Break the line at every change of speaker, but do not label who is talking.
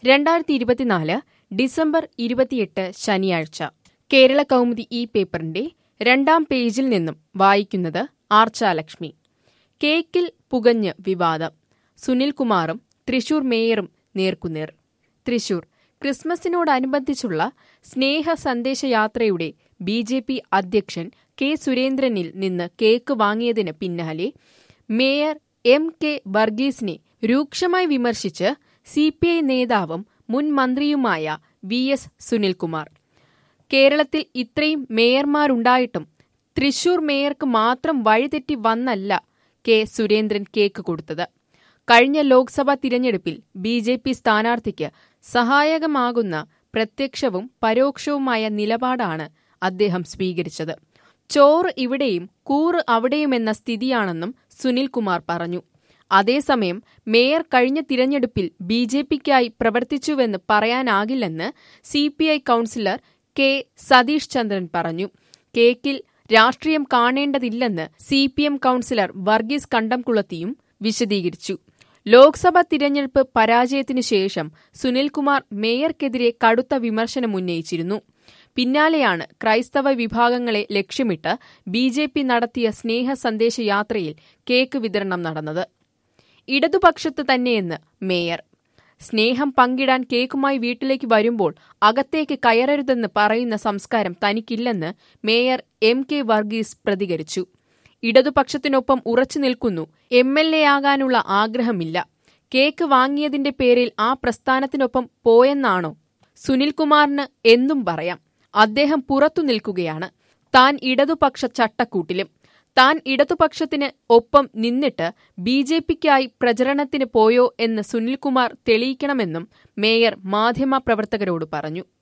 രണ്ടായിരത്തി ഇരുപത്തിനാല് ഡിസംബർ ഇരുപത്തിയെട്ട് ശനിയാഴ്ച കേരള കൗമുദി ഈ പേപ്പറിന്റെ രണ്ടാം പേജിൽ നിന്നും വായിക്കുന്നത് ആർച്ചാലക്ഷ്മി കേക്കിൽ പുകഞ്ഞ് വിവാദം സുനിൽകുമാറും തൃശൂർ മേയറും നേർക്കുനേർ തൃശൂർ ക്രിസ്മസിനോടനുബന്ധിച്ചുള്ള സ്നേഹ സന്ദേശയാത്രയുടെ ബി ജെ പി അധ്യക്ഷൻ കെ സുരേന്ദ്രനിൽ നിന്ന് കേക്ക് വാങ്ങിയതിന് പിന്നാലെ മേയർ എം കെ വർഗീസിനെ രൂക്ഷമായി വിമർശിച്ച് സി പി ഐ നേതാവും മുൻ മന്ത്രിയുമായ വി എസ് സുനിൽകുമാർ കേരളത്തിൽ ഇത്രയും മേയർമാരുണ്ടായിട്ടും തൃശൂർ മേയർക്ക് മാത്രം വഴിതെറ്റി വന്നല്ല കെ സുരേന്ദ്രൻ കേക്ക് കൊടുത്തത് കഴിഞ്ഞ ലോക്സഭാ തിരഞ്ഞെടുപ്പിൽ ബി ജെ പി സ്ഥാനാർത്ഥിക്ക് സഹായകമാകുന്ന പ്രത്യക്ഷവും പരോക്ഷവുമായ നിലപാടാണ് അദ്ദേഹം സ്വീകരിച്ചത് ചോറ് ഇവിടെയും കൂറ് അവിടെയുമെന്ന സ്ഥിതിയാണെന്നും സുനിൽകുമാർ പറഞ്ഞു അതേസമയം മേയർ കഴിഞ്ഞ തിരഞ്ഞെടുപ്പിൽ ബി ജെ പിക്കായി പ്രവർത്തിച്ചുവെന്ന് പറയാനാകില്ലെന്ന് C P I councillor K Satheesh Chandran പറഞ്ഞു കേക്കിൽ രാഷ്ട്രീയം കാണേണ്ടതില്ലെന്ന് C P M councillor Varghese കണ്ടംകുളത്തിയും വിശദീകരിച്ചു ലോക്സഭാ തിരഞ്ഞെടുപ്പ് പരാജയത്തിനു ശേഷം സുനിൽകുമാർ മേയർക്കെതിരെ കടുത്ത വിമർശനമുന്നയിച്ചിരുന്നു പിന്നാലെയാണ് ക്രൈസ്തവ വിഭാഗങ്ങളെ ലക്ഷ്യമിട്ട് ബി ജെ പി നടത്തിയ സ്നേഹ സന്ദേശ യാത്രയിൽ കേക്ക് വിതരണം നടന്നത് ഇടതുപക്ഷത്ത് തന്നെയെന്ന് മേയർ സ്നേഹം പങ്കിടാൻ കേക്കുമായി വീട്ടിലേക്ക് വരുമ്പോൾ അകത്തേക്ക് കയറരുതെന്ന് പറയുന്ന സംസ്കാരം തനിക്കില്ലെന്ന് മേയർ എം കെ വർഗീസ് പ്രതികരിച്ചു ഇടതുപക്ഷത്തിനൊപ്പം ഉറച്ചു നിൽക്കുന്നു എം എൽ എ ആകാനുള്ള ആഗ്രഹമില്ല കേക്ക് വാങ്ങിയതിന്റെ പേരിൽ ആ പ്രസ്ഥാനത്തിനൊപ്പം പോയെന്നാണോ സുനിൽകുമാറിന് എന്നും പറയാം അദ്ദേഹം പുറത്തു നിൽക്കുകയാണ് താൻ ഇടതുപക്ഷ ചട്ടക്കൂട്ടിലും താൻ ഇടതുപക്ഷത്തിന് ഒപ്പം നിന്നിട്ട് ബി ജെ പിക്കായി പ്രചരണത്തിന് പോയോ എന്ന് സുനിൽകുമാർ തെളിയിക്കണമെന്നും മേയർ മാധ്യമപ്രവർത്തകരോട് പറഞ്ഞു